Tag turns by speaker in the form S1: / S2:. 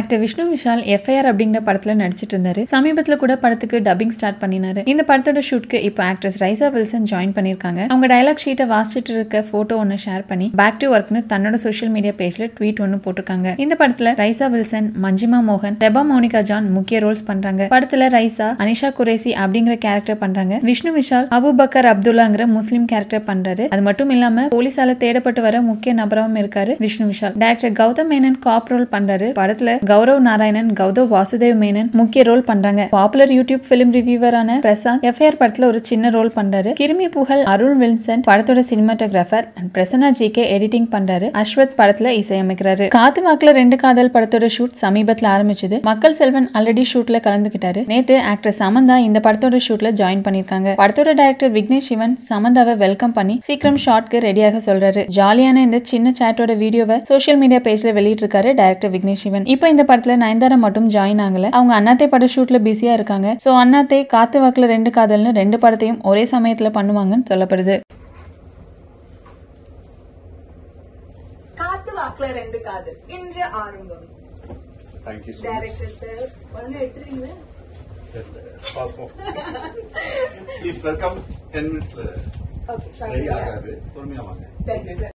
S1: actor Vishnu Vishal FIR அப்படிங்கிற படத்துல நடிச்சிட்டு இருந்தாரு சமீபத்துல கூட படத்துக்கு டப்பிங் ஸ்டார்ட் பண்ணினாரு இந்த படத்தோட ஷூட்க்கு இப்போ ஆக்ட்ரஸ் ரைசா வில்சன் ஜாயின் பண்ணிருக்காங்க அவங்க டயலாக் ஷீட்டை வாசிச்சிட்டு இருக்க போட்டோ ஒன்னு ஷேர் பண்ணி பேக் டு ஒர்க்னு தன்னோட சோஷியல் மீடியா பேஜ்ல ட்வீட் ஒன்னு போட்டிருக்காங்க இந்த படத்துல ரைசா வில்சன் மஞ்சிமா மோகன் ரெபா மோனிகா ஜான் முக்கிய ரோல்ஸ் பண்றாங்க படத்துல ரைசா அனிஷா குரேசி அப்படிங்கிற கேரக்டர் பண்றாங்க விஷ்ணு விஷால் அபுபக்கர் அப்துல்லாங்கிற முஸ்லீம் கேரக்டர் பண்றாரு அது மட்டும் இல்லாம போலீஸால தேடப்பட்டு வர முக்கிய நபராகவும் இருக்காரு Vishnu Vishal director Gautham Menon cop role பண்றாரு படத்துல கௌரவ் நாராயணன் கௌதவ் வாசுதேவ் மேனன் முக்கிய ரோல் பண்றாங்க பாப்புலர் யூடியூப் பிலிம் ரிவ்யூவரான பிரசாந்த் எஃப்ஐஆர் படத்துல ஒரு சின்ன ரோல் பண்றாரு கிருமி புகழ் அருள் வில்சன் படத்தோட cinematographer and Prasanna G K editing பண்றாரு அஸ்வத் படத்துல இசையமைக்கிறாரு காத்து வாக்குல ரெண்டு காதல் படத்தோட ஷூட் சமீபத்துல ஆரம்பிச்சது மக்கள் செல்வன் ஆல்ரெடி ஷூட்ல கலந்துகிட்டாரு நேத்து ஆக்டர் சமந்தா இந்த படத்தோட ஷூட்ல ஜாயின் பண்ணிருக்காங்க படத்தோட டைரக்டர் விக்னேஷ் சிவன் சமந்தாவை வெல்கம் பண்ணி சீக்கிரம் ஷாட்க்கு ரெடியாக சொல்றாரு ஜாலியான இந்த சின்ன சேட்டோட வீடியோவை சோஷியல் மீடியா பேஜ்ல வெளியிட்டிருக்காரு டைரக்டர் விக்னேஷ் சிவன் இப்போ இந்த படத்துல நயன்தாரா மட்டும் ஜாயின் ஆகல அவங்க அண்ணாத்தை பட ஷூட்ல பிஸியா இருக்காங்க சோ அண்ணாத்தை காத்து வாக்குல ரெண்டு காதல்னு ரெண்டு படத்தையும் ஒரே சமயத்துல பண்ணுவாங்கன்னு சொல்லப்படுது
S2: காத்து வாக்குல ரெண்டு காதல் இன்று ஆரம்பம்
S3: thank you so much
S2: director sir உடனே எடுத்துறீங்களா
S3: பார்ப்போம் ப்ளீஸ் வெல்கம் டென் மினிட்ஸ்ல
S2: ஓகே
S3: ரெடி ஆகாது பொறுமையா வாங்க
S2: தேங்க்யூ சார்